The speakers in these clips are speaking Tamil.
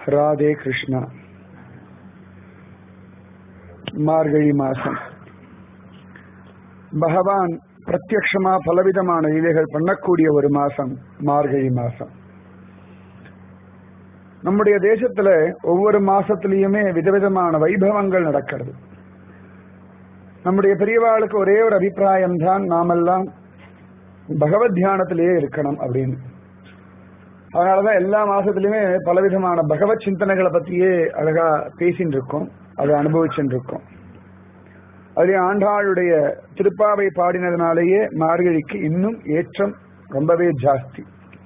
ராதே கிருஷ்ணா மார்கழி மாசம் பகவான் பிரத்யக்ஷமா பலவிதமான லீலைகள் பண்ணக்கூடிய ஒரு மாசம் மார்கழி மாசம் நம்முடைய தேசத்துல ஒவ்வொரு மாசத்திலையுமே விதவிதமான வைபவங்கள் நடக்கிறது நம்முடைய பெரியவாளுக்கு ஒரே ஒரு அபிப்பிராயம் தான் நாமெல்லாம் பகவத் தியானத்திலேயே இருக்கணும் அப்படின்னு அதனாலதான் எல்லா மாசத்துலயுமே பலவிதமான பகவத் சிந்தனைகளை பத்தியே அழகா பேசின்னு இருக்கோம் அதை அனுபவிச்சுட்டு இருக்கோம் அதுலயும் ஆண்டாளுடைய திருப்பாவை பாடினதுனாலேயே மார்கழிக்கு இன்னும் ஏற்றம் ரொம்பவே ஜாஸ்தி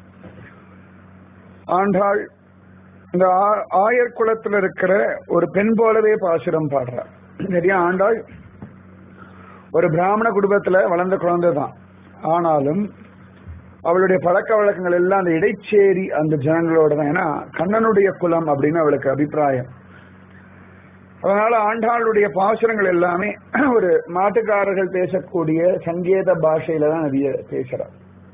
ஆண்டாள் இந்த ஆயர் குலத்துல இருக்கிற ஒரு பெண் போலவே பாசுரம் பாடுறார் நிறைய ஆண்டாள் ஒரு பிராமண குடும்பத்துல வளர்ந்த குழந்தை தான் ஆனாலும் அவளுடைய பழக்க வழக்கங்கள் எல்லாம் அந்த இடைச்சேரி அந்த ஜனங்களோட தான் ஏன்னா கண்ணனுடைய குலம் அப்படின்னு அவளுக்கு அபிப்பிராயம் அதனால ஆண்டாளுடைய பாசுரங்கள் எல்லாமே ஒரு மாட்டுக்காரர்கள் பேசக்கூடிய சங்கேத பாஷையில தான் நிறைய பேசுறா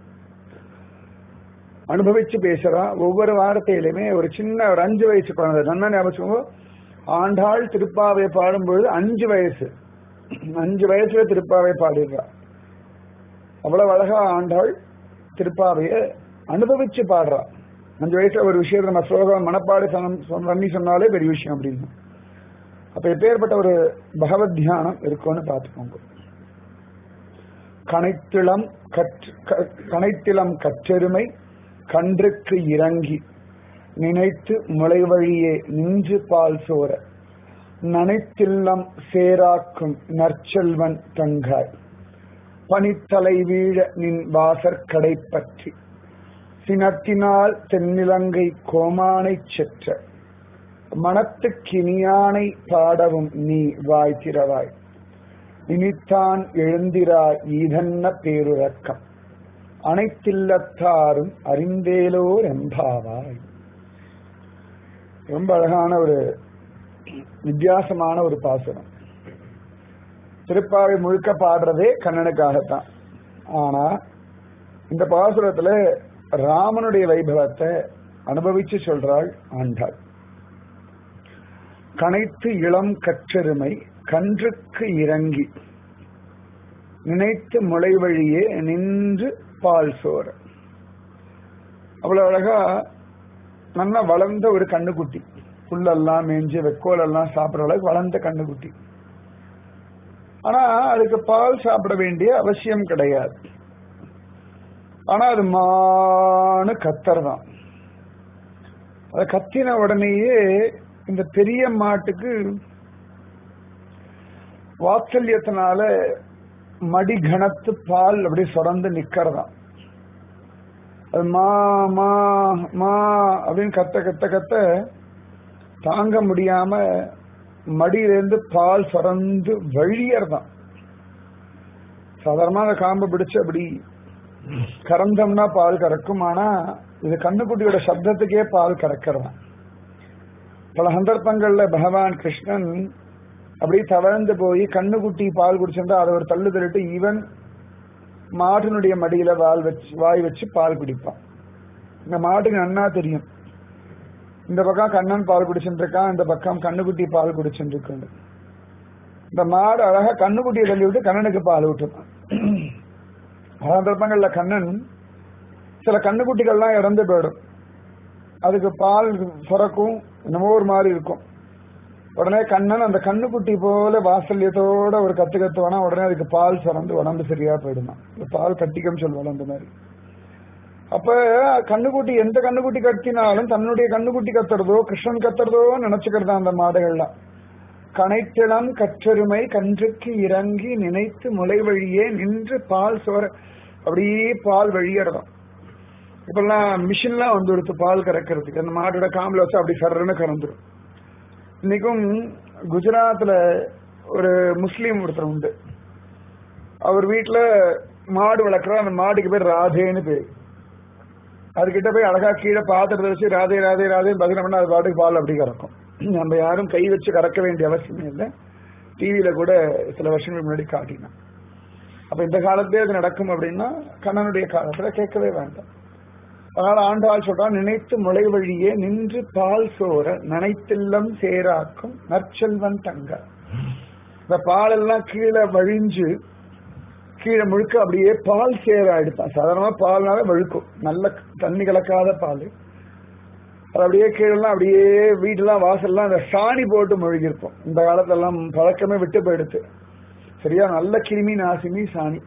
அனுபவிச்சு பேசுறா ஒவ்வொரு வார்த்தையிலுமே ஒரு சின்ன ஒரு அஞ்சு வயசு குழந்தை நன்னா ஞாபகம் ஆண்டாள் திருப்பாவை பாடும்பொழுது அஞ்சு வயசு அஞ்சு வயசுல திருப்பாவை பாடிடுறா அவ்வளவு அழகா ஆண்டாள் திருப்பாவைய அனுபவிச்சு பாடுறா அஞ்சு வயசுல ஒரு விஷயத்தை நம்ம ஸ்லோகம் மனப்பாடு பண்ணி சொன்னாலே பெரிய விஷயம் அப்படின்னு அப்ப எப்பேற்பட்ட ஒரு பகவத் தியானம் இருக்கும்னு பார்த்துக்கோங்க கனைத்திளம் கனைத்திளம் கற்றெருமை கன்றுக்கு இறங்கி நினைத்து முளை வழியே நின்று பால் சோர நனைத்தில்லம் சேராக்கும் நற்செல்வன் தங்காய் பனித்தலை வீழ நின் வாசற்கடை பற்றி சினத்தினால் தென்னிலங்கை கோமானை செற்ற மனத்துக்கினியானை பாடவும் நீ வாய் திறவாய் இனித்தான் எழுந்திராய் ஈதன்ன பேருறக்கம் அனைத்தில்லத்தாரும் அறிந்தேலோர் எம்பாவாய் ரொம்ப அழகான ஒரு வித்தியாசமான ஒரு பாசுரம் திருப்பாவை முழுக்க பாடுறதே கண்ணனுக்காகத்தான் ஆனா இந்த பாசுரத்துல ராமனுடைய வைபவத்தை அனுபவிச்சு சொல்றாள் ஆண்டாள் கனைத்து இளம் கற்றெருமை கன்றுக்கு இறங்கி நினைத்து முளை வழியே நின்று பால் சோற அவ்வளவு அழகா நல்லா வளர்ந்த ஒரு கண்ணுக்குட்டி புல்லெல்லாம் மேஞ்சு வெக்கோல் எல்லாம் சாப்பிடுற அளவுக்கு வளர்ந்த கண்ணுக்குட்டி ஆனா அதுக்கு பால் சாப்பிட வேண்டிய அவசியம் கிடையாது ஆனா அது மானு கத்தர் தான் அது கத்தின உடனேயே இந்த பெரிய மாட்டுக்கு வாத்சல்யத்தினால மடி கனத்து பால் அப்படி சுரந்து நிக்கிறதாம் அது மா மா மா அப்படின்னு கத்த கத்த கத்த தாங்க முடியாம மடியிலேருந்து பால் சுரந்து வழியறதான் சாதாரணமா அந்த காம்பு பிடிச்சு அப்படி கறந்தோம்னா பால் கறக்கும் ஆனா இது கண்ணுக்குட்டியோட சப்தத்துக்கே பால் கறக்கிறதான் பல சந்தர்ப்பங்கள்ல பகவான் கிருஷ்ணன் அப்படி தவழ்ந்து போய் கண்ணுக்குட்டி பால் குடிச்சிருந்தா அதை ஒரு தள்ளு தள்ளிட்டு ஈவன் மாட்டினுடைய மடியில வால் வச்சு வாய் வச்சு பால் குடிப்பான் இந்த மாட்டுக்கு நன்னா தெரியும் இந்த பக்கம் கண்ணன் பால் குடிச்சுட்டு இருக்கான் இந்த பக்கம் கண்ணுக்குட்டி பால் குடிச்சுட்டு இருக்கு இந்த மாடு அழகா கண்ணுக்குட்டியை தள்ளி விட்டு கண்ணனுக்கு பால் விட்டுருப்பான் சந்தர்ப்பங்கள்ல கண்ணன் சில கண்ணுக்குட்டிகள்லாம் இறந்து போயிடும் அதுக்கு பால் சுரக்கும் என்னமோ ஒரு மாதிரி இருக்கும் உடனே கண்ணன் அந்த கண்ணுக்குட்டி போல வாசல்யத்தோட ஒரு கத்து கத்துவானா உடனே அதுக்கு பால் சுரந்து உடம்பு சரியா போயிடுமா பால் கட்டிக்கம் சொல்லுவோம் அந்த மாதிரி அப்ப கண்ணுக்குட்டி எந்த கண்ணுக்குட்டி கத்தினாலும் தன்னுடைய கண்ணுக்குட்டி கத்துறதோ கிருஷ்ணன் கத்துறதோ நினைச்சுக்கிறதா அந்த மாடுகள்லாம் கனைத்திளம் கற்றெருமை கன்றுக்கு இறங்கி நினைத்து முளை வழியே நின்று பால் சோற அப்படியே பால் வழியறதும் இப்பெல்லாம் மிஷின்லாம் வந்து எடுத்து பால் கறக்கிறதுக்கு அந்த மாட்டோட காம்பில் வச்சு அப்படி சர்றன்னு கறந்துடும் இன்னைக்கும் குஜராத்ல ஒரு முஸ்லீம் ஒருத்தர் உண்டு அவர் வீட்டுல மாடு வளர்க்குறோம் அந்த மாடுக்கு பேர் ராதேன்னு பேர் அதுகிட்ட போய் அழகா கீழே பாத்திரத்தை வச்சு ராதே ராதே ராதே பஜனை பண்ணா அது பாட்டுக்கு பால் அப்படி கறக்கும் நம்ம யாரும் கை வச்சு கறக்க வேண்டிய அவசியமே இல்லை டிவியில கூட சில வருஷங்களுக்கு முன்னாடி காட்டினான் அப்ப இந்த காலத்திலே அது நடக்கும் அப்படின்னா கண்ணனுடைய காலத்துல கேட்கவே வேண்டாம் அதனால ஆண்டாள் சொல்றான் நினைத்து முளை வழியே நின்று பால் சோர நனைத்தில்லம் சேராக்கும் நற்செல்வன் தங்க இந்த பால் எல்லாம் கீழே வழிஞ்சு கீழே முழுக்க அப்படியே பால் சேர எடுப்பான் சாதாரணமா பால்னால வழுக்கும் நல்ல தண்ணி கலக்காத பால் அது அப்படியே கீழெல்லாம் அப்படியே வீட்டெல்லாம் வாசல்லாம் அந்த சாணி போட்டு முழுகிருப்போம் இந்த காலத்துல எல்லாம் பழக்கமே விட்டு போயிடுத்து சரியா நல்ல கிருமி நாசினி சாணி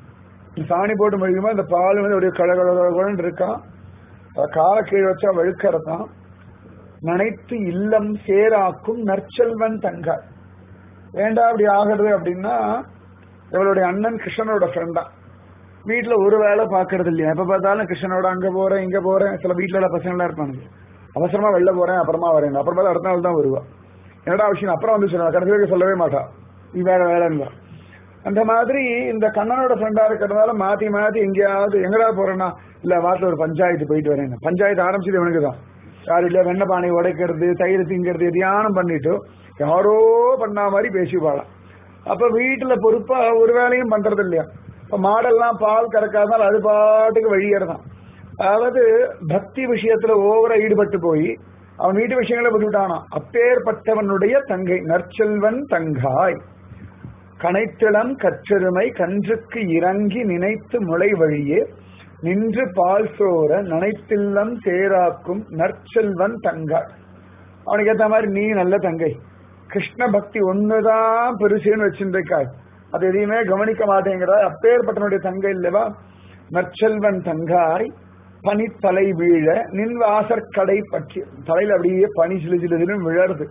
சாணி போட்டு முழுகும்போது அந்த பால் வந்து அப்படியே கழகழகன்னு இருக்கான் அதை கால கீழே வச்சா வழுக்கறதான் நனைத்து இல்லம் சேராக்கும் நற்செல்வன் தங்க ஏண்டா அப்படி ஆகிறது அப்படின்னா இவளுடைய அண்ணன் கிருஷ்ணனோட ஃப்ரெண்டா வீட்டுல ஒரு வேலை பாக்குறது இல்லையா எப்ப பார்த்தாலும் கிருஷ்ணனோட அங்க போறேன் இங்க போறேன் சில வீட்டுல உள்ள பசங்க எல்லாம் இருப்பானுங்க அவசரமா வெளில போறேன் அப்புறமா வரேன் அப்புறமா தான் அடுத்த நாள் தான் வருவா என்னடா விஷயம் அப்புறம் வந்து சொல்லுவா கடைசி வரைக்கும் சொல்லவே மாட்டா நீ வேற வேலைன்னு அந்த மாதிரி இந்த கண்ணனோட ஃப்ரெண்டா இருக்கிறதுனால மாத்தி மாத்தி எங்கேயாவது எங்கடா போறேன்னா இல்ல வாரத்துல ஒரு பஞ்சாயத்து போயிட்டு வரேன் பஞ்சாயத்து ஆரம்பிச்சது இவனுக்கு தான் யாரும் இல்ல வெண்ணெய் பானை உடைக்கிறது தயிர் திங்கிறது தியானம் பண்ணிட்டு யாரோ பண்ணா மாதிரி பேசிவாளாம் அப்ப வீட்டுல பொறுப்பா ஒரு வேலையும் பண்றது இல்லையா இப்ப மாடெல்லாம் பால் கறக்காதனால அது பாட்டுக்கு வழியறதான் அதாவது பக்தி விஷயத்துல ஓவரா ஈடுபட்டு போய் அவன் வீட்டு விஷயங்களை விட்டுவிட்டானா அப்பேற்பட்டவனுடைய தங்கை நற்செல்வன் தங்காய் கனைத்திளம் கற்றெருமை கன்றுக்கு இறங்கி நினைத்து முளை வழியே நின்று பால் சோர நனைத்தில்லம் சேராக்கும் நற்செல்வன் தங்காய் அவனுக்கு ஏத்த மாதிரி நீ நல்ல தங்கை கிருஷ்ண பக்தி ஒண்ணுதான் பெருசுன்னு வச்சிருக்காய் அது எதையுமே கவனிக்க மாட்டேங்கிறா அப்பேற்பட்டனுடைய தங்கை இல்லவா நற்செல்வன் தங்காய் பனித்தலை வீழ நின் வாசற்கடை பற்றி தலையில அப்படியே பனி சிலு சிலுன்னு விழருது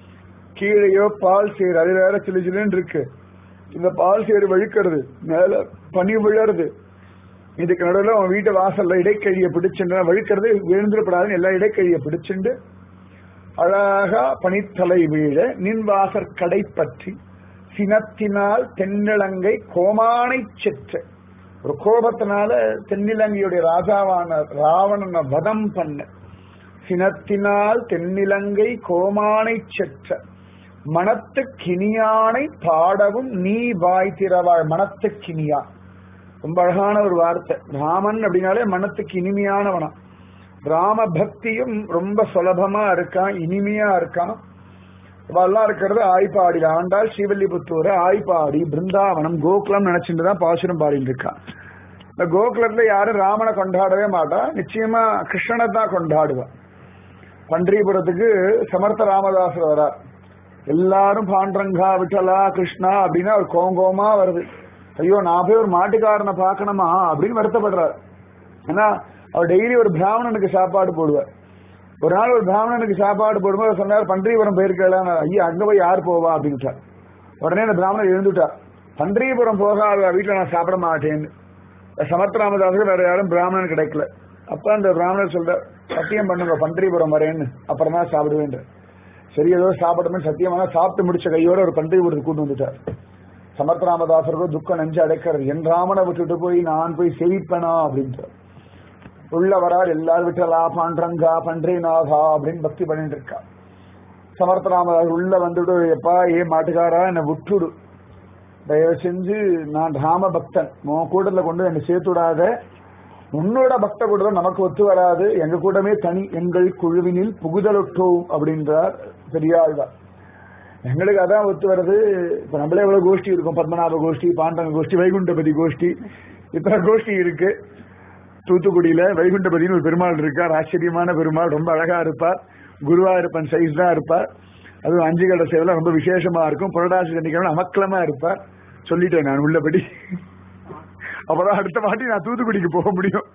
கீழேயோ பால் சேர் அது வேற சிலு சிலுன்னு இருக்கு இந்த பால் சேர் வழுக்கிறது மேல பனி விழருது இதுக்கு நடுவில் அவன் வீட்டு வாசல்ல இடைக்கழிய பிடிச்சுட்டு வழுக்கிறது விழுந்துடப்படாதுன்னு எல்லா இடைக்கழிய பிடிச்சுண்டு அழகா பனித்தலை வீழ நின் வாசற்கடை பற்றி சினத்தினால் தென்னிலங்கை கோமானை செற்ற ஒரு கோபத்தினால தென்னிலங்கையுடைய ராஜாவான ராவணனை வதம் பண்ண சினத்தினால் தென்னிலங்கை கோமானை செற்ற மனத்து கிணியானை பாடவும் நீ வாய் திறவாள் மனத்து கிணியா ரொம்ப அழகான ஒரு வார்த்தை ராமன் அப்படின்னாலே மனத்துக்கு இனிமையானவனா ராம பக்தியும் ரொம்ப சுலபமா இருக்கான் இனிமையா இருக்கான் இவெல்லாம் இருக்கிறது ஆய்ப்பாடியில் ஆண்டாள் ஸ்ரீவல்லிபுத்தூர் ஆய்ப்பாடி பிருந்தாவனம் கோகுலம் நினைச்சுட்டு தான் பாசுரம் பாடிட்டு இருக்கான் இந்த கோகுலத்துல யாரும் ராமனை கொண்டாடவே மாட்டா நிச்சயமா கிருஷ்ணனை தான் கொண்டாடுவா பன்றிபுரத்துக்கு சமர்த்த ராமதாசர் வரார் எல்லாரும் பாண்டரங்கா விட்டலா கிருஷ்ணா அப்படின்னா அவர் கோங்கோமா வருது ஐயோ நான் போய் ஒரு மாட்டுக்காரனை பார்க்கணுமா அப்படின்னு வருத்தப்படுறார் ஏன்னா அவர் டெய்லி ஒரு பிராமணனுக்கு சாப்பாடு போடுவார் ஒரு நாள் ஒரு பிராமணனுக்கு சாப்பாடு போடும்போது சொன்னார் பன்றிபுரம் போயிருக்கலாம் ஐயா அங்க போய் யார் போவா அப்படின்ட்டார் உடனே அந்த பிராமணன் எழுந்துட்டார் பன்றிபுரம் போகாத வீட்டுல நான் சாப்பிட மாட்டேன்னு சமர்த்த ராமதாசுக்கு வேற யாரும் பிராமணன் கிடைக்கல அப்ப அந்த பிராமணர் சொல்ற சத்தியம் பண்ணுங்க பன்றிபுரம் வரேன்னு அப்புறம் தான் சாப்பிடுவேன் சரி ஏதோ சாப்பிடணும்னு சத்தியமான சாப்பிட்டு முடிச்ச கையோட ஒரு பன்றிபுரத்துக்கு கூட்டு வந்துட்டார் சமர்த்த ராமதாசருக்கும் துக்கம் நெஞ்சு அடைக்கிறது என் ராமனை விட்டுட்டு போய் நான் போய் செவிப்பனா அப்படின்ட்டு உள்ள வரார் எல்லாரும் விட்டலா பாண்டரங்கா பன்றிநாதா அப்படின்னு பக்தி பண்ணிட்டு இருக்கா சமர்த்த ராமதாஸ் உள்ள வந்துட்டு எப்பா ஏ மாட்டுக்காரா என்னை விட்டுடு தயவு செஞ்சு நான் ராம பக்தன் உன் கூட்டத்துல கொண்டு என்னை சேர்த்து விடாத உன்னோட பக்த கூட்டம் நமக்கு ஒத்து வராது எங்க கூட்டமே தனி எங்கள் குழுவினில் புகுதலொட்டோம் அப்படின்றார் பெரியாழ்வார் எங்களுக்கு அதான் ஒத்து வருது இப்ப நம்மளே எவ்வளவு கோஷ்டி இருக்கும் பத்மநாப கோஷ்டி பாண்டங்க கோஷ்டி வைகுண்டபதி கோஷ்டி இத்தனை கோஷ்டி இருக்கு தூத்துக்குடியில வைகுண்டபதினு ஒரு பெருமாள் இருக்கார் ஆச்சரியமான பெருமாள் ரொம்ப அழகா இருப்பார் குருவாயிருப்பன் சைஸ் தான் இருப்பார் அதுவும் அஞ்சு கடை சேவல ரொம்ப விசேஷமா இருக்கும் புரடாசி சனிக்கிழமை அமக்கலமா இருப்பார் சொல்லிட்டேன் நான் உள்ளபடி அப்பதான் அடுத்த வாட்டி நான் தூத்துக்குடிக்கு போக முடியும்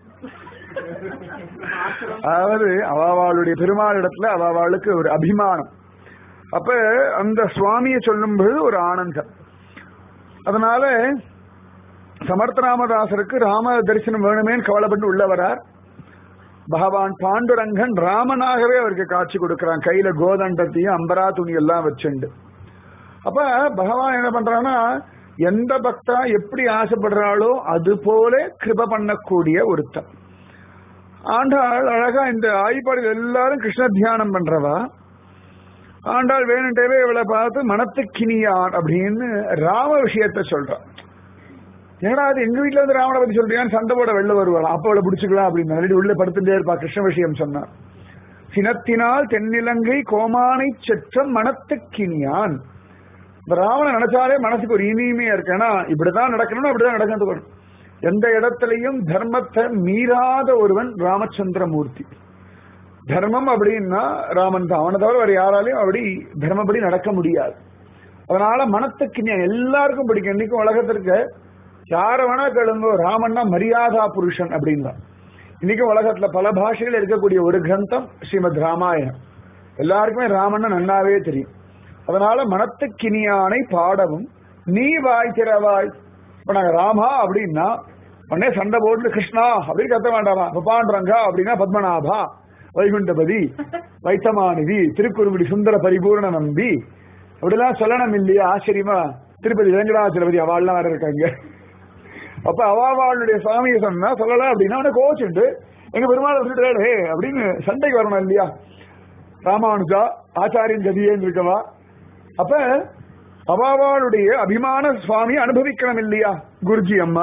அதாவது அவாவாளுடைய பெருமாள் இடத்துல அவாவாளுக்கு ஒரு அபிமானம் அப்ப அந்த சுவாமியை சொல்லும் பொழுது ஒரு ஆனந்தம் அதனால சமர்த்த ராமதாசருக்கு ராம தரிசனம் வேணுமேன்னு கவலைப்பட்டு உள்ள வரார் பகவான் பாண்டுரங்கன் ராமனாகவே அவருக்கு காட்சி கொடுக்கிறான் கையில கோதண்டத்தையும் அம்பரா துணி எல்லாம் வச்சுண்டு அப்ப பகவான் என்ன பண்றான்னா எந்த பக்தா எப்படி ஆசைப்படுறாளோ அது போல கிருப பண்ணக்கூடிய ஒருத்தன் ஆண்டாள் அழகா இந்த ஆய்ப்பாடியில் எல்லாரும் கிருஷ்ண தியானம் பண்றவா ஆண்டாள் வேணுண்டவே இவளை பார்த்து மனத்துக்கினியான் அப்படின்னு ராம விஷயத்த சொல்றான் ஏன்னா அது எங்க வீட்டுல வந்து ராவண பத்தி சொல்றியான்னு சண்டை போட வெளில வருவாள் அப்ப அவளை பிடிச்சிக்கலாம் அப்படின்னு ஆல்ரெடி உள்ள படுத்துட்டே இருப்பா கிருஷ்ண விஷயம் சொன்னார் சினத்தினால் தென்னிலங்கை கோமானை செற்றம் மனத்துக்கினியான் இந்த ராவணன் நினைச்சாலே மனசுக்கு ஒரு இனிமையா இருக்கு ஏன்னா இப்படிதான் நடக்கணும் அப்படிதான் நடக்கணும் எந்த இடத்துலயும் தர்மத்தை மீறாத ஒருவன் ராமச்சந்திரமூர்த்தி தர்மம் அப்படின்னா ராமன் தான் அவனை தவிர வேற யாராலையும் அப்படி தர்மப்படி நடக்க முடியாது அதனால மனத்துக்கு நீ எல்லாருக்கும் பிடிக்கும் இன்னைக்கும் உலகத்திற்கு யார வேணா கேளுங்க ராமன்னா மரியாதா புருஷன் அப்படின்னா இன்னைக்கும் உலகத்துல பல பாஷைகள் இருக்கக்கூடிய ஒரு கிரந்தம் ஸ்ரீமத் ராமாயணம் எல்லாருக்குமே ராமன்னா நன்னாவே தெரியும் அதனால மனத்துக்கினியானை பாடவும் நீ வாய் திறவாய் இப்ப நாங்க ராமா அப்படின்னா உடனே சண்டை போட்டு கிருஷ்ணா அப்படின்னு கத்த வேண்டாமா பபாண்டரங்கா அப்படின்னா பத்மநாபா வைகுண்டபதி வைத்தமாநிதி திருக்குறுங்குடி சுந்தர பரிபூர்ண நம்பி அப்படிலாம் சொல்லணும் இல்லையா ஆச்சரியமா திருப்பதி வெங்கடாச்சலபதி அவாள்லாம் வேற இருக்காங்க அப்ப அவாவாளுடைய சுவாமியை சொன்னா சொல்லல அப்படின்னா அவனை கோச்சுண்டு எங்க பெருமாள் விட்டுட்டு ஹே அப்படின்னு சண்டைக்கு வரணும் இல்லையா ராமானுஜா ஆச்சாரியன் கதியேன்னு இருக்கவா அப்ப அவாவாளுடைய அபிமான சுவாமி அனுபவிக்கணும் இல்லையா குருஜி அம்மா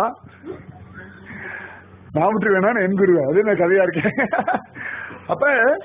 நான் விட்டு வேணாம் என் குரு அது என்ன கதையா இருக்கேன் அப்ப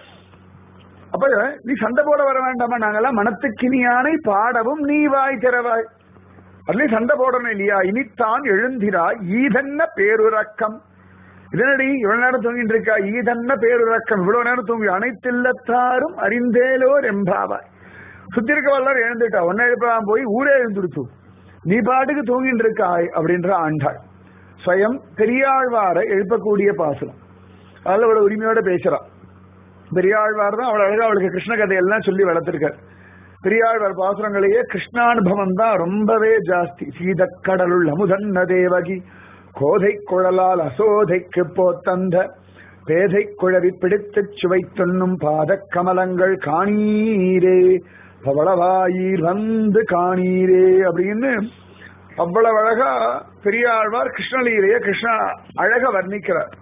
அப்ப நீ சண்டை போட வர வேண்டாமா நாங்கெல்லாம் மனத்துக்கினியானை பாடவும் நீ வாய் திறவாய் அதுலயும் சண்டை போடணும் இல்லையா இனித்தான் எழுந்திராய் ஈதன்ன பேருறக்கம் இதனடி இவ்வளவு நேரம் தூங்கிட்டு இருக்கா ஈதன்ன பேருறக்கம் இவ்வளவு நேரம் தூங்கி அனைத்தில்லத்தாரும் அறிந்தேலோர் எம்பாவாய் சுத்தி இருக்க வல்லாரும் எழுந்துட்டா ஒன்ன எழுப்பாம போய் ஊரே எழுந்துடுச்சு நீ பாட்டுக்கு தூங்கிட்டு இருக்காய் அப்படின்ற ஆண்டாள் ஸ்வயம் பெரியாழ்வாரை எழுப்பக்கூடிய பாசனம் அதில் அவளோட உரிமையோட பேசுறா பெரியாழ்வார் தான் அவள் அழகா அவளுக்கு கிருஷ்ண கதையெல்லாம் சொல்லி வளர்த்திருக்கார் பெரியாழ்வார் பாசுரங்களையே கிருஷ்ணானுபவம் தான் ரொம்பவே ஜாஸ்தி சீதக்கடலுள் அமுதன்ன தேவகி கோதை குழலால் அசோதைக்கு போத்தந்த பேதை குழவி பிடித்துச் சுவை துண்ணும் பாதக் கமலங்கள் காணீரே பவளவாயீர் வந்து காணீரே அப்படின்னு அவ்வளவு அழகா பெரியாழ்வார் கிருஷ்ணலீலைய கிருஷ்ணா அழக வர்ணிக்கிறார்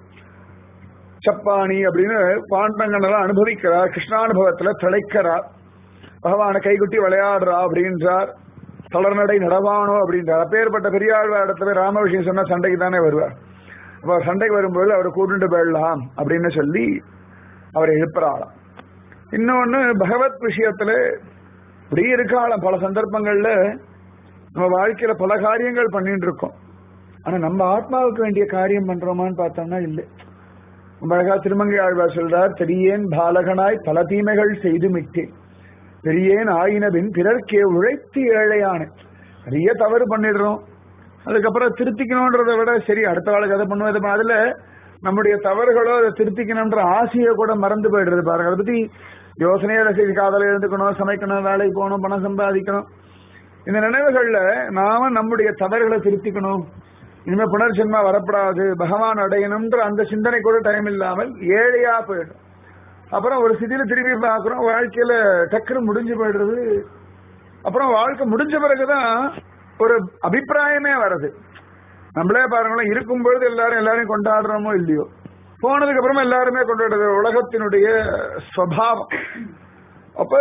சப்பாணி அப்படின்னு பாண்டங்கனெல்லாம் அனுபவிக்கிறார் கிருஷ்ணானுபவத்துல திளைக்கிறார் பகவானை கைகுட்டி விளையாடுறா அப்படின்றார் தளர்நடை நடவானோ அப்படின்றார் அப்பேற்பட்ட பெரியாழ்வார் இடத்துல ராம விஷயம் சொன்னா சண்டைக்கு தானே வருவார் அப்ப சண்டைக்கு வரும்போது அவரை கூட்டுண்டு போயிடலாம் அப்படின்னு சொல்லி அவரை எழுப்புறாளாம் இன்னொன்னு பகவத் விஷயத்துல இப்படி இருக்காளாம் பல சந்தர்ப்பங்கள்ல நம்ம வாழ்க்கையில பல காரியங்கள் பண்ணிட்டு இருக்கோம் ஆனா நம்ம ஆத்மாவுக்கு வேண்டிய காரியம் பண்றோமான்னு பார்த்தோம்னா இல்லை ரொம்ப அழகா திருமங்கை ஆழ்வார் சொல்றார் தெரியேன் பாலகனாய் பல தீமைகள் செய்து மிட்டேன் பெரியேன் ஆயினபின் பிறர்க்கே உழைத்து ஏழையான நிறைய தவறு பண்ணிடுறோம் அதுக்கப்புறம் திருத்திக்கணும்ன்றதை விட சரி அடுத்த வாழ்க்கை அதை பண்ணுவோம் இதை அதுல நம்முடைய தவறுகளோ அதை திருத்திக்கணும்ன்ற ஆசையை கூட மறந்து போயிடுறது பாருங்க அதை பத்தி யோசனையோட சரி காதல எழுந்துக்கணும் சமைக்கணும் வேலைக்கு போகணும் பணம் சம்பாதிக்கணும் இந்த நினைவுகள்ல நாம நம்முடைய தவறுகளை திருத்திக்கணும் இனிமே புனர்ஜென்மா வரப்படாது பகவான் அடையணும்ன்ற அந்த சிந்தனை கூட டைம் இல்லாமல் ஏழையா போயிடும் அப்புறம் ஒரு சிதியில திரும்பி பார்க்கிறோம் வாழ்க்கையில டக்குனு முடிஞ்சு போயிடுறது அப்புறம் வாழ்க்கை முடிஞ்ச பிறகுதான் ஒரு அபிப்பிராயமே வருது நம்மளே பாருங்களேன் இருக்கும் பொழுது எல்லாரும் எல்லாரையும் கொண்டாடுறோமோ இல்லையோ போனதுக்கு அப்புறமா எல்லாருமே கொண்டாடுறது உலகத்தினுடைய ஸ்வபாவம் அப்ப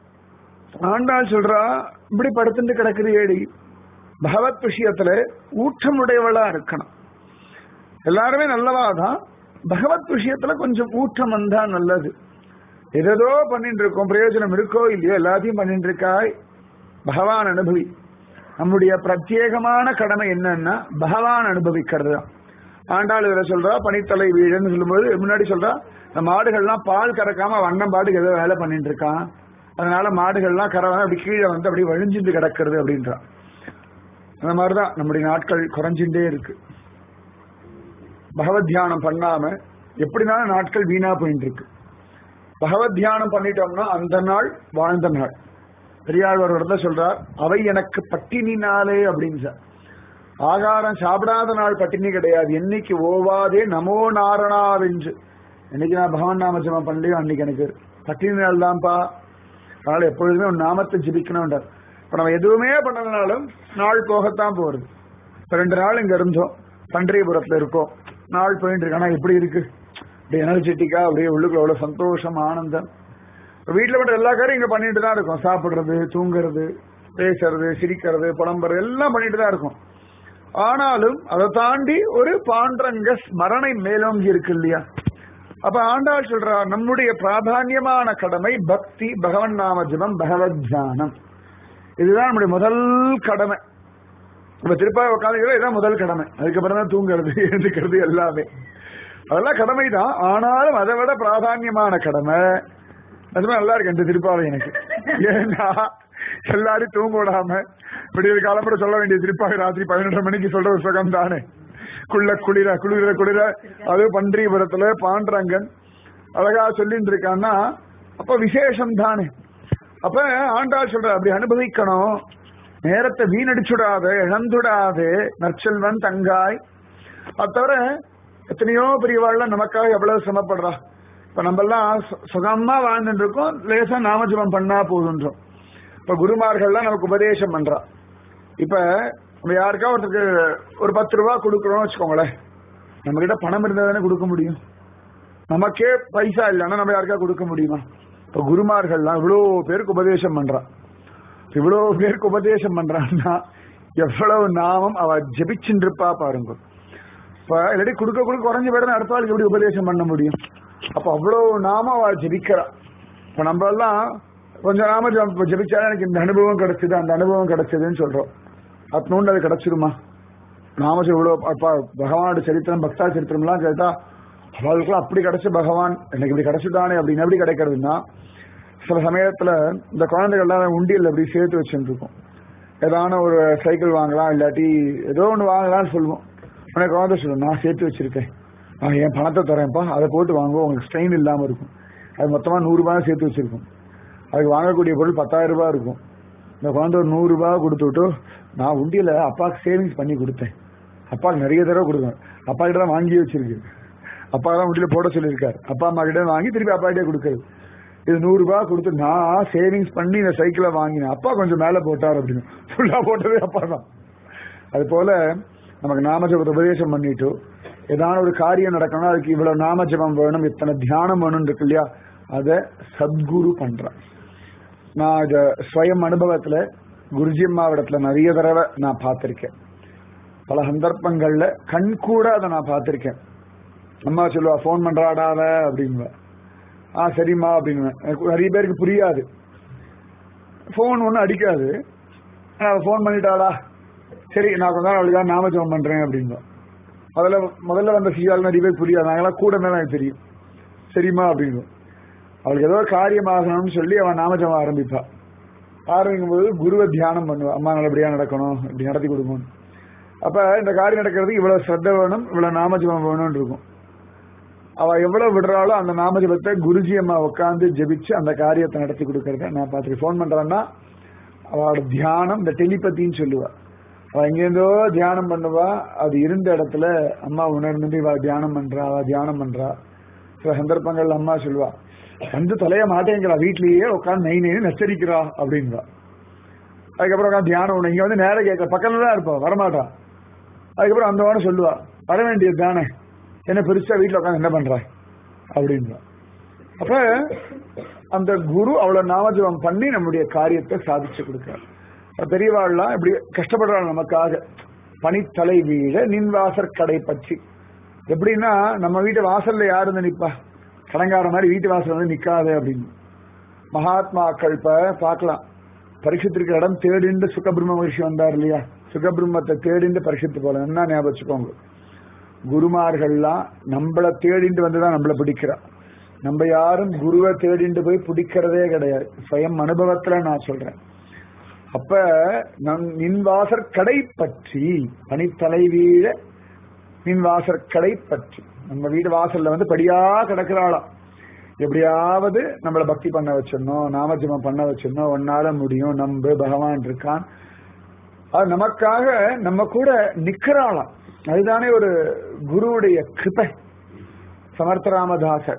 ஆண்டாள் சொல்றா இப்படி படுத்துட்டு கிடக்குது ஏடி பகவத் விஷயத்துல ஊற்றமுடையவளா இருக்கணும் எல்லாருமே நல்லவாதான் பகவத் விஷயத்துல கொஞ்சம் ஊற்றம் வந்தா நல்லது எதோ பண்ணிட்டு இருக்கோம் பிரயோஜனம் இருக்கோ இல்லையோ எல்லாத்தையும் பண்ணிட்டு இருக்காய் பகவான் அனுபவி நம்முடைய பிரத்யேகமான கடமை என்னன்னா பகவான் அனுபவிக்கிறது தான் ஆண்டாள் இதில் சொல்றா பனித்தலை வீடுன்னு சொல்லும்போது முன்னாடி சொல்றா இந்த மாடுகள்லாம் பால் கறக்காம வண்ணம் பாட்டுக்கு ஏதோ வேலை பண்ணிட்டு இருக்கான் அதனால மாடுகள்லாம் கறவை அப்படி கீழே வந்து அப்படி வழிஞ்சிட்டு கிடக்கிறது அப்படின்றான் அந்த மாதிரிதான் நம்முடைய நாட்கள் குறைஞ்சுட்டே இருக்கு பகவத் தியானம் பண்ணாம எப்படினாலும் நாட்கள் வீணா போயிட்டு இருக்கு பகவத் தியானம் பண்ணிட்டோம்னா அந்த நாள் வாழ்ந்த நாள் பெரியாழ்வார் இடத்துல சொல்றார் அவை எனக்கு பட்டினினாலே அப்படின்னு சார் ஆகாரம் சாப்பிடாத நாள் பட்டினி கிடையாது என்னைக்கு ஓவாதே நமோ நாரணாவென்று என்னைக்கு நான் பகவான் நாம ஜபம் பண்ணலையோ அன்னைக்கு எனக்கு பட்டினி நாள் தான்ப்பா அதனால எப்பொழுதுமே ஒரு நாமத்தை ஜிபிக்கணும்ன்றார் இப்ப நம்ம எதுவுமே பண்ணலனாலும் நாள் போகத்தான் போறது இப்ப ரெண்டு நாள் இங்க இருந்தோம் பன்றியபுரத்துல இருக்கோம் நாள் போயிட்டு இருக்கு ஆனா எப்படி இருக்கு அப்படியே எனர்ஜெட்டிக்கா அப்படியே உள்ளுக்குள்ள அவ்வளவு சந்தோஷம் ஆனந்தம் வீட்டுல மட்டும் எல்லா காரியம் இங்க பண்ணிட்டு தான் இருக்கோம் சாப்பிடுறது தூங்குறது பேசுறது சிரிக்கிறது புலம்புறது எல்லாம் பண்ணிட்டு தான் இருக்கும் ஆனாலும் அதை தாண்டி ஒரு பாண்டரங்க ஸ்மரணை மேலோங்கி இருக்கு இல்லையா அப்ப ஆண்டாள் சொல்றா நம்முடைய பிராதான்யமான கடமை பக்தி பகவன் நாம ஜபம் பகவத் தியானம் இதுதான் நம்முடைய முதல் கடமை இப்ப திருப்பாவை உட்காந்துக்கிறோம் இதுதான் முதல் கடமை அதுக்கப்புறம் தான் தூங்குறது எழுந்துக்கிறது எல்லாமே அதெல்லாம் கடமை தான் ஆனாலும் அதை விட பிராதான்யமான கடமை அதுமாதிரி நல்லா இருக்கு இந்த திருப்பாவை எனக்கு ஏன்னா எல்லாரும் தூங்க விடாம விடிய காலம்புற சொல்ல வேண்டிய திருப்பாவை ராத்திரி பதினொன்றரை மணிக்கு சொல்ற ஒரு சுகம் தானே குள்ள குளிர குளிர குளிர அது பன்றிபுரத்துல பாண்டரங்கன் அழகா சொல்லிட்டு இருக்கான்னா அப்ப விசேஷம் தானே அப்ப ஆண்டாள் சொல்ற அப்படி அனுபவிக்கணும் நேரத்தை வீணடிச்சுடாது இழந்துடாது நற்செல்வன் தங்காய் அது தவிர எத்தனையோ பெரியவாள்ல நமக்காக எவ்வளவு சிரமப்படுறா இப்ப நம்ம எல்லாம் சு- சுகமா வாழ்ந்துட்டு இருக்கோம் லேசா நாமஜபம் பண்ணா போதுன்றோம் இப்ப குருமார்கள்லாம் நமக்கு உபதேசம் பண்றா இப்ப நம்ம யாருக்கா ஒருத்தருக்கு ஒரு பத்து ரூபா கொடுக்குறோம்னு வச்சுக்கோங்களேன் நம்ம கிட்ட பணம் இருந்தா தானே கொடுக்க முடியும் நமக்கே பைசா இல்லைன்னா நம்ம யாருக்கா கொடுக்க முடியுமா இப்ப குருமார்கள்லாம் இவ்வளவு பேருக்கு உபதேசம் பண்றா இவ்வளவு பேருக்கு உபதேசம் பண்றான்னா எவ்வளவு நாமம் அவ ஜெபிச்சுட்டு இருப்பா பாருங்க இப்ப இல்லாட்டி கொடுக்க கொடுக்க குறைஞ்ச பேர் அடுத்த ஆளுக்கு எப்படி உபதேசம் பண்ண முடியும் அப்ப அவ்வளவு நாம அவ ஜெபிக்கிறா இப்ப நம்ம எல்லாம் கொஞ்சம் நாம ஜெப- ஜெபிச்சாலே எனக்கு இந்த அனுபவம் கிடைச்சது அந்த அனுபவம் கிடைச்சதுன்னு சொல்றோம் அத்னோண்டு அது கிடைச்சிருமா நாம இவ்வளவு அப்பா பகவானோட சரித்திரம் பக்தா சரித்திரம்லாம் கேட்டா அவளுக்குலாம் அப்படி கிடைச்ச பகவான் எனக்கு இப்படி கிடைச்சிட்டானே அப்படின்னு எப்படி கிடைக்கிறதுன்னா சில சமயத்துல இந்த குழந்தைகள்லாம் உண்டியல் அப்படி சேர்த்து வச்சுட்டு இருக்கும் ஏதான ஒரு சைக்கிள் வாங்கலாம் இல்லாட்டி ஏதோ ஒன்று வாங்கலாம்னு சொல்லுவோம் உடனே குழந்தை சொல்லுவோம் நான் சேர்த்து வச்சிருக்கேன் நான் என் பணத்தை தரேன்ப்பா அதை போட்டு வாங்குவோம் உங்களுக்கு ஸ்ட்ரெயின் இல்லாமல் இருக்கும் அது மொத்தமா நூறு ரூபாய் சேர்த்து வச்சிருக்கோம் அதுக்கு வாங்கக்கூடிய பொருள் பத்தாயிரம் ரூபாய் இருக்கும் இந்த குழந்தை ஒரு நூறு ரூபாய் கொடுத்துட்டு நான் உண்டியில அப்பாவுக்கு சேவிங்ஸ் பண்ணி கொடுத்தேன் அப்பாவுக்கு நிறைய தடவை கொடுத்தேன் அப்பா கிட்ட தான் வாங்கி வச்சிருக்கு அப்பா தான் உண்டியில போட சொல்லியிருக்காரு அப்பா அம்மா கிட்ட வாங்கி திருப்பி அப்பா கிட்டே கொடுக்கறது இது நூறு ரூபாய் கொடுத்து நான் சேவிங்ஸ் பண்ணி இந்த சைக்கிளை வாங்கினேன் அப்பா கொஞ்சம் மேல போட்டார் அப்படின்னு ஃபுல்லா போட்டதே அப்பா தான் அது போல நமக்கு நாமஜபத்தை உபதேசம் பண்ணிட்டு ஏதான ஒரு காரியம் நடக்கணும் அதுக்கு இவ்வளவு நாமஜபம் வேணும் இத்தனை தியானம் வேணும் இருக்கு இல்லையா அதை சத்குரு பண்றேன் நான் இத ஸ்வயம் அனுபவத்துல குருஜி அம்மாவிடத்துல நிறைய தடவை நான் பார்த்திருக்கேன் பல சந்தர்ப்பங்கள்ல கண் கூட அதை நான் பார்த்திருக்கேன் அம்மா சொல்லுவா ஃபோன் பண்றாடாவ அப்படிங்குவா ஆ சரிம்மா அப்படிங்குவேன் எனக்கு நிறைய பேருக்கு புரியாது ஃபோன் ஒன்றும் அடிக்காது ஃபோன் பண்ணிட்டாளா சரி நான் கொஞ்ச நாள் அவளுக்காக நாமஜபம் பண்றேன் அப்படின்பா அதுல முதல்ல வந்த சியால் நிறைய பேர் புரியாது நாங்களாம் கூட மேல எனக்கு தெரியும் சரிம்மா அப்படிங்குவோம் அவளுக்கு ஏதோ ஒரு காரியம் ஆகணும்னு சொல்லி அவன் நாமஜபம் ஆரம்பிப்பா ஆரம்பிக்கும் போது குருவை தியானம் பண்ணுவா அம்மா நல்லபடியா நடக்கணும் இப்படி நடத்தி கொடுக்கணும் அப்ப இந்த காரியம் நடக்கிறதுக்கு இவ்வளவு ஸ்ரத்த வேணும் இவ்வளவு நாமஜபம் வேணும்னு இருக்கும் அவ எவ்வளவு விடுறாளோ அந்த நாமஜபத்தை குருஜி அம்மா உட்காந்து ஜெபிச்சு அந்த காரியத்தை நடத்தி கொடுக்கறத நான் பார்த்துட்டு ஃபோன் பண்றேன்னா அவளோட தியானம் இந்த டெலிபதின்னு சொல்லுவா அவ எங்கேருந்தோ தியானம் பண்ணுவா அது இருந்த இடத்துல அம்மா உணர்ந்து இவ தியானம் பண்றா அவ தியானம் பண்றா சில சந்தர்ப்பங்கள்ல அம்மா சொல்லுவா வந்து தொலைய மாட்டேங்கிறா வீட்லயே உட்காந்து நெய் நெய் நச்சரிக்கிறா அப்படின்றா அதுக்கப்புறம் உட்காந்து தியானம் ஒண்ணு இங்க வந்து நேரம் கேட்க பக்கத்துல தான் இருப்பா வரமாட்டா அதுக்கப்புறம் அந்த வாரம் சொல்லுவா வர வேண்டியது தானே என்ன பெருசா வீட்டுல உட்காந்து என்ன பண்ற அப்படின்றா அப்ப அந்த குரு அவ்வளவு நாமஜபம் பண்ணி நம்முடைய காரியத்தை சாதிச்சு கொடுக்கிறார் அப்ப பெரியவாள்லாம் இப்படி கஷ்டப்படுறாள் நமக்காக பனித்தலை வீழ நின்வாசற் கடை பற்றி எப்படின்னா நம்ம வீட்டு வாசல்ல யாரு வந்து நிப்பா கடங்கார மாதிரி வீட்டு வாசல் வந்து நிக்காது அப்படின்னு மகாத்மாக்கள் இப்ப பார்க்கலாம் பரிசுத்திருக்கிற இடம் தேடிண்டு சுகபிரம்ம மகிழ்ச்சி வந்தார் இல்லையா சுகபிரம்மத்தை தேடிண்டு பரிசுத்து போல என்ன ஞாபகம் வச்சுக்கோங்க குருமார்கள்லாம் நம்மள தேடிண்டு வந்துதான் நம்மள பிடிக்கிறா நம்ம யாரும் குருவை தேடிண்டு போய் பிடிக்கிறதே கிடையாது சுயம் அனுபவத்துல நான் சொல்றேன் அப்ப நம் நின்வாசற் கடை பற்றி பனித்தலை வீழ நின்வாசற் கடை பற்றி நம்ம வீடு வாசல்ல வந்து படியா கிடக்கிறாளாம் எப்படியாவது நம்மள பக்தி பண்ண வச்சிடணும் நாமஜபம் பண்ண வச்சிடணும் ஒன்னால முடியும் நம்பு பகவான் இருக்கான் அது நமக்காக நம்ம கூட நிக்கிறாளாம் அதுதானே ஒரு குருவுடைய கிருபை சமர்த்த ராமதாசர்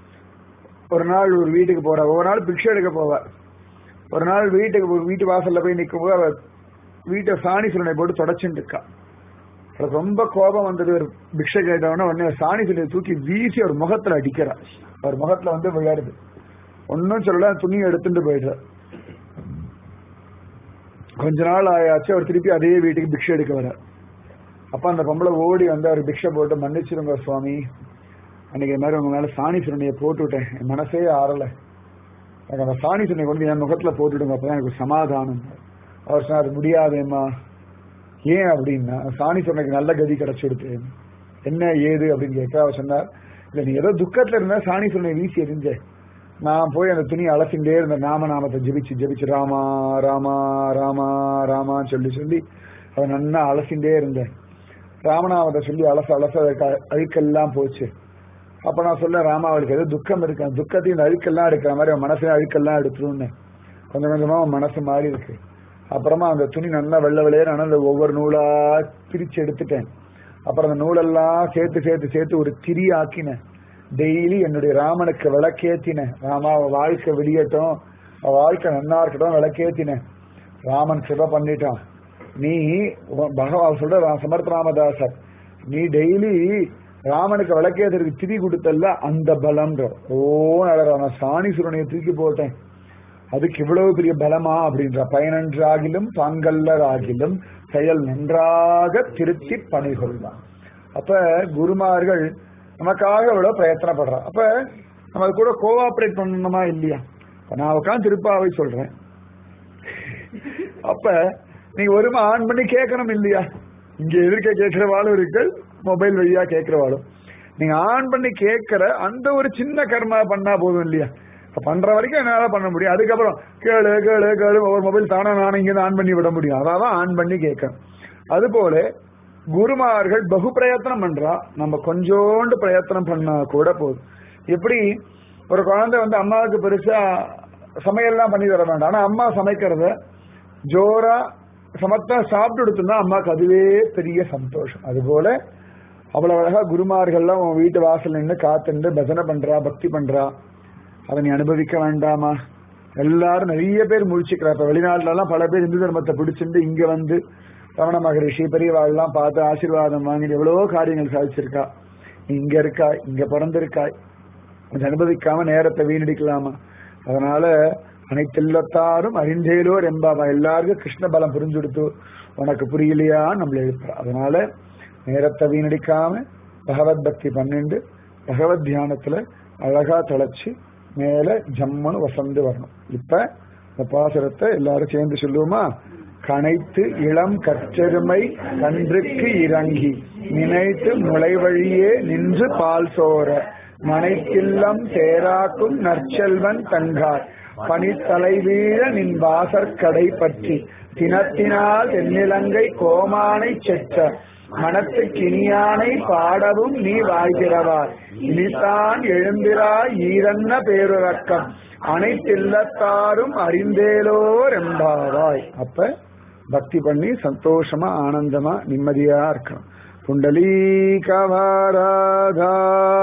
ஒரு நாள் ஒரு வீட்டுக்கு போற ஒரு நாள் பிக்ஷை எடுக்க போவார் ஒரு நாள் வீட்டுக்கு ஒரு வீட்டு வாசல்ல போய் நிற்கும் போது அவர் வீட்டை சாணி சுருணை போட்டு தொடச்சுட்டு இருக்கா அவருக்கு ரொம்ப கோபம் வந்தது ஒரு பிக்ஷை கேட்டவன உடனே சாணி சுருணை தூக்கி வீசி அவர் முகத்துல அடிக்கிறார் அவர் முகத்துல வந்து விளையாடுது ஒன்னும் சொல்லல துணியை எடுத்துட்டு போயிடுறார் கொஞ்ச நாள் ஆயாச்சு அவர் திருப்பி அதே வீட்டுக்கு பிக்ஷை எடுக்க வர்றார் அப்ப அந்த பொம்பளை ஓடி வந்து அவர் பிக்ஷை போட்டு மன்னிச்சிருங்க சுவாமி அன்னைக்கு இது மாதிரி உங்க மேல சாணி சுரணியை போட்டு விட்டேன் என் மனசே ஆறல எனக்கு அந்த சாணி சுரணியை கொண்டு வந்து என் முகத்துல போட்டுடுங்க அப்பதான் எனக்கு ஒரு சமாதானம் அவர் சொன்னார் முடியாதேம்மா ஏன் அப்படின்னா சாணி சொன்னக்கு நல்ல கதி கிடைச்சிடுது என்ன ஏது அப்படின்னு கேட்க அவர் சொன்னார் இல்ல நீ ஏதோ துக்கத்துல இருந்தா சாணி சொன்ன வீசி எரிஞ்ச நான் போய் அந்த துணியை அலசிண்டே இருந்த நாம நாமத்தை ஜெபிச்சு ஜெபிச்சு ராமா ராமா ராமா ராமான்னு சொல்லி சொல்லி அதை நன்னா அலசிண்டே இருந்தேன் ராமநாமத்தை சொல்லி அலச அலச அதுக்கு அ- அழுக்கெல்லாம் போச்சு அப்ப நான் சொல்ல ராமா அவளுக்கு ஏதோ துக்கம் இருக்கு அந்த துக்கத்தையும் இந்த அழுக்கெல்லாம் எடுக்கிற மாதிரி அவன் மனசையும் அழுக்கெல்லாம் எடுத்துருன்னு கொஞ்சம் கொஞ்சமா அவன் மனசு மாறி இருக்கு அப்புறமா அந்த துணி நல்லா வெள்ளை வெள்ளையே அந்த ஒவ்வொரு நூலா பிரிச்சு எடுத்துட்டேன் அப்புறம் அந்த நூலெல்லாம் சேர்த்து சேர்த்து சேர்த்து ஒரு திரி ஆக்கினேன் டெய்லி என்னுடைய ராமனுக்கு விளக்கேத்தினேன் ராமா அவ வாழ்க்கை விடியட்டும் அவ வாழ்க்கை நன்னா இருக்கட்டும் விளக்கேத்தினேன் ராமன் சிவ பண்ணிட்டான் நீ உன் பகவான் சொல்ற ரா- சமர்த்த ராமதாசர் நீ டெய்லி ராமனுக்கு விளக்கேத்துறதுக்கு திரி கொடுத்தல்ல அந்த பலம்ன்ற ஓ நடர நான் சாணி சுரணையை தூக்கி போட்டேன் அதுக்கு இவ்வளவு பெரிய பலமா அப்படின்ற பயனன்றாகிலும் தாங்கல்லராகிலும் செயல் நன்றாக திருத்தி பணி கொள்வான் அப்ப குருமார்கள் நமக்காக இவ்வளவு பிரயத்தனப்படுறா அப்ப நம்ம அது கூட கோஆபரேட் பண்ணணுமா இல்லையா இப்ப நான் உட்காந்து திருப்பாவை சொல்றேன் அப்ப நீங்க ஒருமா ஆன் பண்ணி கேட்கணும் இல்லையா இங்க எதிர்க்க கேட்கிறவாளும் இருக்கு மொபைல் வழியா கேட்கிறவாளும் நீங்க ஆன் பண்ணி கேட்கிற அந்த ஒரு சின்ன கர்மா பண்ணா போதும் இல்லையா இப்ப பண்ற வரைக்கும் என்னால பண்ண முடியும் அதுக்கப்புறம் கேளு கேளு கேளு ஒவ்வொரு மொபைல் தானே நானும் இங்க ஆன் பண்ணி விட முடியும் அதான் ஆன் பண்ணி கேட்கணும் அதுபோல குருமார்கள் பகு பிரயத்தனம் பண்றா நம்ம கொஞ்சோண்டு பிரயத்தனம் பண்ணா கூட போதும் எப்படி ஒரு குழந்தை வந்து அம்மாவுக்கு பெருசா சமையல்லாம் பண்ணி தர வேண்டாம் ஆனா அம்மா சமைக்கிறத ஜோரா சமத்தா சாப்பிட்டு எடுத்துனா அம்மாவுக்கு அதுவே பெரிய சந்தோஷம் அதுபோல அவ்வளவு அழகா குருமார்கள்லாம் உன் வீட்டு வாசல் நின்று காத்துண்டு பஜனை பண்றா பக்தி பண்றா அதை நீ அனுபவிக்க வேண்டாமா எல்லாரும் நிறைய பேர் முழிச்சுக்கிறா இப்ப வெளிநாட்டுல எல்லாம் பல பேர் இந்து தர்மத்தை பிடிச்சிட்டு இங்க வந்து ரமண மகரிஷி பெரியவாள்லாம் பார்த்து ஆசீர்வாதம் வாங்கி எவ்வளவோ காரியங்கள் சாதிச்சிருக்கா நீ இங்க இருக்காய் இங்க பிறந்திருக்காய் அதை அனுபவிக்காம நேரத்தை வீணடிக்கலாமா அதனால அனைத்தில்லத்தாரும் அறிந்தேலோர் என்பாவா எல்லாருக்கும் கிருஷ்ண பலம் புரிஞ்சுடுத்து உனக்கு புரியலையா நம்மள எழுப்புறா அதனால நேரத்தை வீணடிக்காம பகவத் பக்தி பண்ணிண்டு பகவத் தியானத்துல அழகா தொலைச்சு மேல ஜம்முன்னு வசந்து வரணும் இப்ப இந்த பாசுரத்தை எல்லாரும் சேர்ந்து சொல்லுவோமா கனைத்து இளம் கற்றெருமை கன்றுக்கு இறங்கி நினைத்து நுழைவழியே நின்று பால் சோர மனைக்கில்லம் தேராக்கும் நற்செல்வன் தங்கார் பனித்தலை வீழ நின் வாசற்கடை பற்றி தினத்தினால் தென்னிலங்கை கோமானை செற்ற மனத்துக்கு இனியானை பாடவும் நீ வாழ்கிறவார் இனிதான் எழுந்திராய் ஈரன்ன பேருறக்கம் அனைத்தில்லத்தாரும் அறிந்தேலோர் என்பாவாய் அப்ப பக்தி பண்ணி சந்தோஷமா ஆனந்தமா நிம்மதியா இருக்கணும் புண்டலீகவாராதா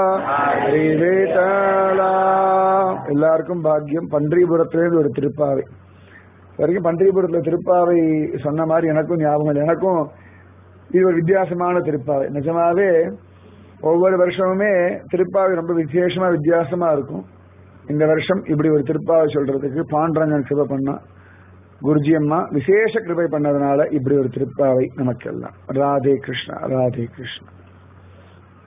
ஹரிவேதலா எல்லாருக்கும் பாக்கியம் பன்றிபுரத்திலிருந்து ஒரு திருப்பாவை இது வரைக்கும் பன்றிபுரத்துல திருப்பாவை சொன்ன மாதிரி எனக்கும் ஞாபகம் இல்லை எனக்கும் இது ஒரு வித்தியாசமான திருப்பாவை நிஜமாவே ஒவ்வொரு வருஷமுமே திருப்பாவை ரொம்ப விசேஷமா வித்தியாசமா இருக்கும் இந்த வருஷம் இப்படி ஒரு திருப்பாவை சொல்றதுக்கு பாண்டரங்கன் கிருபை பண்ணா குருஜி அம்மா விசேஷ கிருபை பண்ணதுனால இப்படி ஒரு திருப்பாவை நமக்கெல்லாம் ராதே கிருஷ்ணா ராதே கிருஷ்ணா